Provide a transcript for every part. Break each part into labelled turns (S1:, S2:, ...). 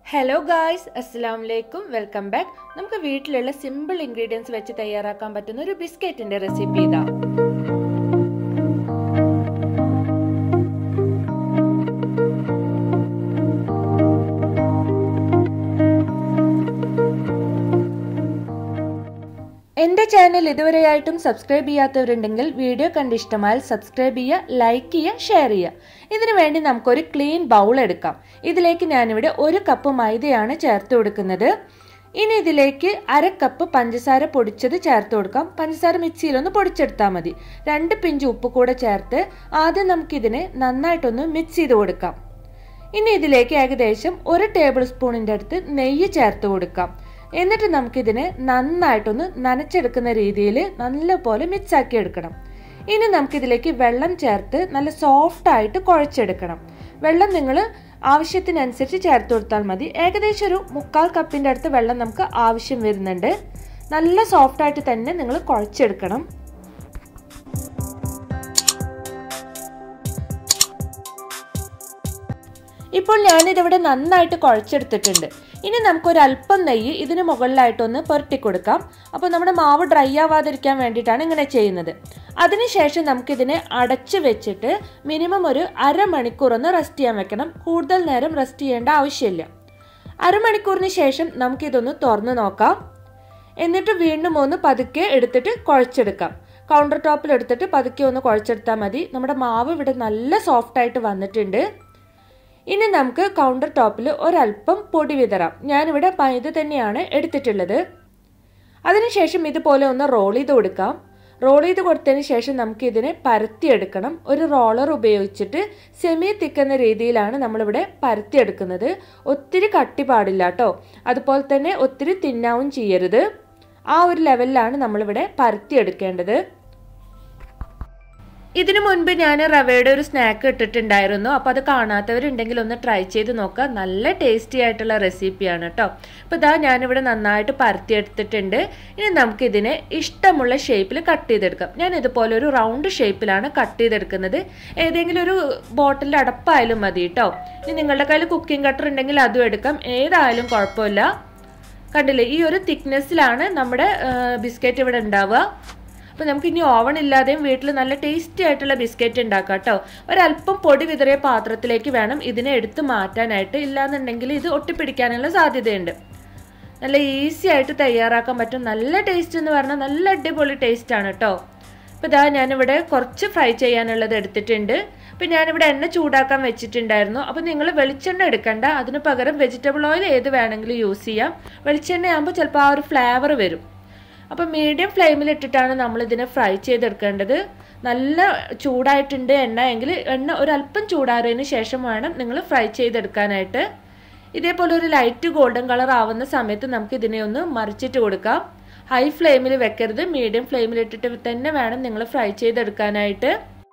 S1: hello guys അസ്സാം വലൈക്കും welcome back നമുക്ക് വീട്ടിലുള്ള സിമ്പിൾ ഇൻഗ്രീഡിയൻസ് വെച്ച് തയ്യാറാക്കാൻ പറ്റുന്ന ഒരു ബിസ്ക്കറ്റിന്റെ റെസിപ്പി ഇതാ എൻ്റെ ചാനൽ ഇതുവരെയായിട്ടും സബ്സ്ക്രൈബ് ചെയ്യാത്തവരുണ്ടെങ്കിൽ വീഡിയോ കണ്ട് ഇഷ്ടമായാൽ സബ്സ്ക്രൈബ് ചെയ്യുക ലൈക്ക് ചെയ്യുക ഷെയർ ചെയ്യുക ഇതിനു വേണ്ടി നമുക്കൊരു ക്ലീൻ ബൗൾ എടുക്കാം ഇതിലേക്ക് ഞാനിവിടെ ഒരു കപ്പ് മൈദയാണ് ചേർത്ത് കൊടുക്കുന്നത് ഇനി ഇതിലേക്ക് അര കപ്പ് പഞ്ചസാര പൊടിച്ചത് ചേർത്ത് കൊടുക്കാം പഞ്ചസാര മിക്സിയിലൊന്ന് പൊടിച്ചെടുത്താൽ മതി രണ്ട് പിഞ്ച് ഉപ്പ് കൂടെ ചേർത്ത് ആദ്യം നമുക്കിതിനെ നന്നായിട്ടൊന്ന് മിക്സ് ചെയ്ത് കൊടുക്കാം ഇനി ഇതിലേക്ക് ഏകദേശം ഒരു ടേബിൾ സ്പൂണിൻ്റെ അടുത്ത് നെയ്യ് ചേർത്ത് കൊടുക്കാം എന്നിട്ട് നമുക്കിതിനെ നന്നായിട്ടൊന്ന് നനച്ചെടുക്കുന്ന രീതിയിൽ നല്ലപോലെ മിക്സ് ആക്കി എടുക്കണം ഇനി നമുക്കിതിലേക്ക് വെള്ളം ചേർത്ത് നല്ല സോഫ്റ്റ് ആയിട്ട് കുഴച്ചെടുക്കണം വെള്ളം നിങ്ങൾ ആവശ്യത്തിനനുസരിച്ച് ചേർത്ത് കൊടുത്താൽ മതി ഏകദേശം ഒരു മുക്കാൽ കപ്പിൻ്റെ അടുത്ത് വെള്ളം നമുക്ക് ആവശ്യം വരുന്നുണ്ട് നല്ല സോഫ്റ്റ് ആയിട്ട് തന്നെ നിങ്ങൾ കുഴച്ചെടുക്കണം ഇപ്പോൾ ഞാനിതിവിടെ നന്നായിട്ട് കുഴച്ചെടുത്തിട്ടുണ്ട് ഇനി നമുക്കൊരു അല്പം നെയ്യ് ഇതിന് മുകളിലായിട്ടൊന്ന് പുരട്ടി കൊടുക്കാം അപ്പോൾ നമ്മുടെ മാവ് ഡ്രൈ ആവാതിരിക്കാൻ വേണ്ടിയിട്ടാണ് ഇങ്ങനെ ചെയ്യുന്നത് അതിനുശേഷം നമുക്കിതിനെ അടച്ച് വെച്ചിട്ട് മിനിമം ഒരു അരമണിക്കൂർ ഒന്ന് റെസ്റ്റ് ചെയ്യാൻ വെക്കണം കൂടുതൽ നേരം റെസ്റ്റ് ചെയ്യേണ്ട ആവശ്യമില്ല അരമണിക്കൂറിന് ശേഷം നമുക്കിതൊന്ന് തുറന്ന് നോക്കാം എന്നിട്ട് വീണ്ടും ഒന്ന് പതുക്കെ എടുത്തിട്ട് കുഴച്ചെടുക്കാം കൗണ്ടർ ടോപ്പിൽ എടുത്തിട്ട് പതുക്കെ ഒന്ന് കുഴച്ചെടുത്താൽ മതി നമ്മുടെ മാവ് ഇവിടെ നല്ല സോഫ്റ്റ് ആയിട്ട് വന്നിട്ടുണ്ട് ഇനി നമുക്ക് കൗണ്ടർ ടോപ്പിൽ ഒരല്പം പൊടി വിതറാം ഞാനിവിടെ മൈദ തന്നെയാണ് എടുത്തിട്ടുള്ളത് അതിനുശേഷം ഇതുപോലെ ഒന്ന് റോൾ ചെയ്ത് കൊടുക്കാം റോൾ ചെയ്ത് കൊടുത്തതിന് ശേഷം നമുക്ക് ഇതിനെ പരത്തിയെടുക്കണം ഒരു റോളർ ഉപയോഗിച്ചിട്ട് സെമി തിക്കുന്ന രീതിയിലാണ് നമ്മളിവിടെ പരത്തിയെടുക്കുന്നത് ഒത്തിരി കട്ടി പാടില്ല കേട്ടോ അതുപോലെ തന്നെ ഒത്തിരി തിന്നാവും ചെയ്യരുത് ആ ഒരു ലെവലിലാണ് നമ്മളിവിടെ പരത്തിയെടുക്കേണ്ടത് ഇതിനു മുൻപ് ഞാൻ റവയുടെ ഒരു സ്നാക്ക് ഇട്ടിട്ടുണ്ടായിരുന്നു അപ്പോൾ അത് കാണാത്തവരുണ്ടെങ്കിൽ ഒന്ന് ട്രൈ ചെയ്ത് നോക്കുക നല്ല ടേസ്റ്റി ആയിട്ടുള്ള റെസിപ്പിയാണ് കേട്ടോ അപ്പോൾ ഇതാ ഞാനിവിടെ നന്നായിട്ട് പരത്തിയെടുത്തിട്ടുണ്ട് ഇനി നമുക്കിതിനെ ഇഷ്ടമുള്ള ഷേപ്പിൽ കട്ട് ചെയ്തെടുക്കാം ഞാൻ ഇതുപോലെ ഒരു റൗണ്ട് ഷേപ്പിലാണ് കട്ട് ചെയ്തെടുക്കുന്നത് ഏതെങ്കിലും ഒരു ബോട്ടിലിൽ അടപ്പായാലും മതി കേട്ടോ ഇനി നിങ്ങളുടെ കയ്യിൽ കുക്കിംഗ് കട്ടർ ഉണ്ടെങ്കിൽ അതും എടുക്കാം ഏതായാലും കുഴപ്പമില്ല കണ്ടില്ലേ ഈ ഒരു തിക്നെസ്സിലാണ് നമ്മുടെ ബിസ്ക്കറ്റ് ഇവിടെ ഉണ്ടാവുക അപ്പോൾ നമുക്ക് ഇനി ഓവൺ ഇല്ലാതെയും വീട്ടിൽ നല്ല ടേസ്റ്റി ആയിട്ടുള്ള ബിസ്ക്കറ്റ് ഉണ്ടാക്കാം കേട്ടോ ഒരല്പം പൊടി വിതറിയ പാത്രത്തിലേക്ക് വേണം ഇതിനെ എടുത്ത് മാറ്റാനായിട്ട് ഇല്ലാന്നുണ്ടെങ്കിൽ ഇത് ഒട്ടിപ്പിടിക്കാനുള്ള സാധ്യതയുണ്ട് നല്ല ഈസി ആയിട്ട് തയ്യാറാക്കാൻ പറ്റും നല്ല ടേസ്റ്റ് എന്ന് പറഞ്ഞാൽ നല്ല അടിപൊളി ടേസ്റ്റ് ആണ് കേട്ടോ അപ്പോൾ ഇതാ ഞാനിവിടെ കുറച്ച് ഫ്രൈ ചെയ്യാനുള്ളത് എടുത്തിട്ടുണ്ട് അപ്പോൾ ഞാനിവിടെ എണ്ണ ചൂടാക്കാൻ വെച്ചിട്ടുണ്ടായിരുന്നു അപ്പോൾ നിങ്ങൾ വെളിച്ചെണ്ണ എടുക്കണ്ട അതിന് പകരം വെജിറ്റബിൾ ഓയിൽ ഏത് വേണമെങ്കിലും യൂസ് ചെയ്യാം വെളിച്ചെണ്ണ ആകുമ്പോൾ ചിലപ്പോൾ ആ ഒരു ഫ്ലേവർ വരും അപ്പോൾ മീഡിയം ഫ്ലെയിമിൽ ഇട്ടിട്ടാണ് നമ്മൾ ഇതിനെ ഫ്രൈ ചെയ്തെടുക്കേണ്ടത് നല്ല ചൂടായിട്ടുണ്ട് എണ്ണ എങ്കിൽ എണ്ണ ഒരല്പം ചൂടാറിയതിന് ശേഷം വേണം നിങ്ങൾ ഫ്രൈ ചെയ്തെടുക്കാനായിട്ട് ഇതേപോലെ ഒരു ലൈറ്റ് ഗോൾഡൻ കളർ ആവുന്ന സമയത്ത് നമുക്ക് ഇതിനെ ഒന്ന് മറിച്ചിട്ട് കൊടുക്കാം ഹൈ ഫ്ലെയിമിൽ വെക്കരുത് മീഡിയം ഫ്ലെയിമിൽ ഇട്ടിട്ട് തന്നെ വേണം നിങ്ങൾ ഫ്രൈ ചെയ്തെടുക്കാനായിട്ട്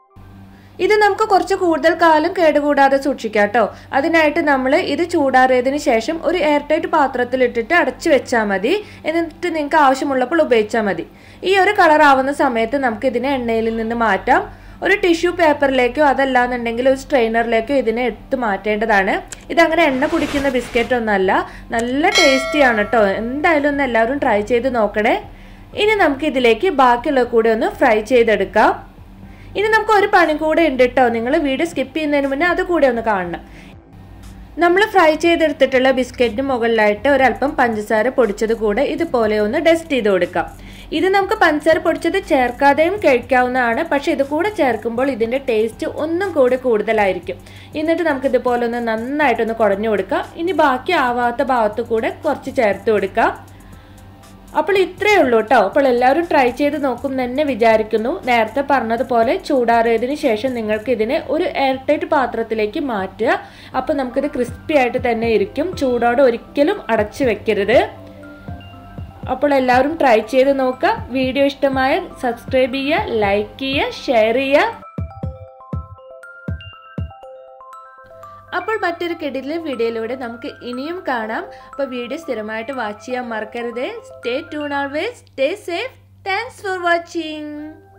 S1: ഇത് നമുക്ക് കുറച്ച് കൂടുതൽ കാലം കേടുകൂടാതെ സൂക്ഷിക്കാം കേട്ടോ അതിനായിട്ട് നമ്മൾ ഇത് ചൂടാറിയതിന് ശേഷം ഒരു എയർ ടൈറ്റ് പാത്രത്തിൽ ഇട്ടിട്ട് അടച്ചു വെച്ചാൽ മതി എന്നിട്ട് നിങ്ങൾക്ക് ആവശ്യമുള്ളപ്പോൾ ഉപയോഗിച്ചാൽ മതി ഈ ഒരു കളർ ആവുന്ന സമയത്ത് നമുക്ക് ഇതിനെ എണ്ണയിൽ നിന്ന് മാറ്റാം ഒരു ടിഷ്യൂ പേപ്പറിലേക്കോ അതല്ലാന്നുണ്ടെങ്കിൽ ഒരു സ്ട്രെയിനറിലേക്കോ ഇതിനെ എടുത്ത് മാറ്റേണ്ടതാണ് ഇതങ്ങനെ എണ്ണ കുടിക്കുന്ന ബിസ്ക്കറ്റ് ഒന്നല്ല നല്ല ടേസ്റ്റിയാണ് കേട്ടോ എന്തായാലും ഒന്ന് എല്ലാവരും ട്രൈ ചെയ്ത് നോക്കണേ ഇനി നമുക്ക് ഇതിലേക്ക് ബാക്കിയുള്ള കൂടെ ഒന്ന് ഫ്രൈ ചെയ്തെടുക്കാം ഇനി നമുക്ക് ഒരു പണി കൂടെ ഉണ്ട് കേട്ടോ നിങ്ങൾ വീഡിയോ സ്കിപ്പ് ചെയ്യുന്നതിന് മുന്നേ അത് കൂടെ ഒന്ന് കാണണം നമ്മൾ ഫ്രൈ ചെയ്തെടുത്തിട്ടുള്ള ബിസ്ക്കറ്റിന് മുകളിലായിട്ട് ഒരല്പം പഞ്ചസാര പൊടിച്ചത് കൂടെ ഇതുപോലെ ഒന്ന് ഡസ്റ്റ് ചെയ്ത് കൊടുക്കാം ഇത് നമുക്ക് പഞ്ചസാര പൊടിച്ചത് ചേർക്കാതെയും കഴിക്കാവുന്നതാണ് പക്ഷെ ഇത് കൂടെ ചേർക്കുമ്പോൾ ഇതിൻ്റെ ടേസ്റ്റ് ഒന്നും കൂടി കൂടുതലായിരിക്കും എന്നിട്ട് നമുക്ക് ഇതുപോലെ ഒന്ന് നന്നായിട്ടൊന്ന് കുടഞ്ഞു കൊടുക്കാം ഇനി ബാക്കി ആവാത്ത ഭാഗത്ത് കൂടെ കുറച്ച് ചേർത്ത് കൊടുക്കാം അപ്പോൾ ഇത്രയേ ഉള്ളൂ കേട്ടോ അപ്പോൾ എല്ലാവരും ട്രൈ ചെയ്ത് നോക്കും തന്നെ വിചാരിക്കുന്നു നേരത്തെ പറഞ്ഞതുപോലെ ചൂടാറിയതിന് ശേഷം നിങ്ങൾക്ക് ഇതിനെ ഒരു എയർ ടൈറ്റ് പാത്രത്തിലേക്ക് മാറ്റുക അപ്പോൾ നമുക്കിത് ക്രിസ്പി ആയിട്ട് തന്നെ ഇരിക്കും ചൂടോടെ ഒരിക്കലും അടച്ചു വെക്കരുത് അപ്പോൾ എല്ലാവരും ട്രൈ ചെയ്ത് നോക്കുക വീഡിയോ ഇഷ്ടമായ സബ്സ്ക്രൈബ് ചെയ്യുക ലൈക്ക് ചെയ്യുക ഷെയർ ചെയ്യുക അപ്പോൾ മറ്റൊരു കിടിലെ വീഡിയോയിലൂടെ നമുക്ക് ഇനിയും കാണാം അപ്പോൾ വീഡിയോ സ്ഥിരമായിട്ട് വാച്ച് ചെയ്യാൻ മറക്കരുത് stay tune always stay safe thanks for watching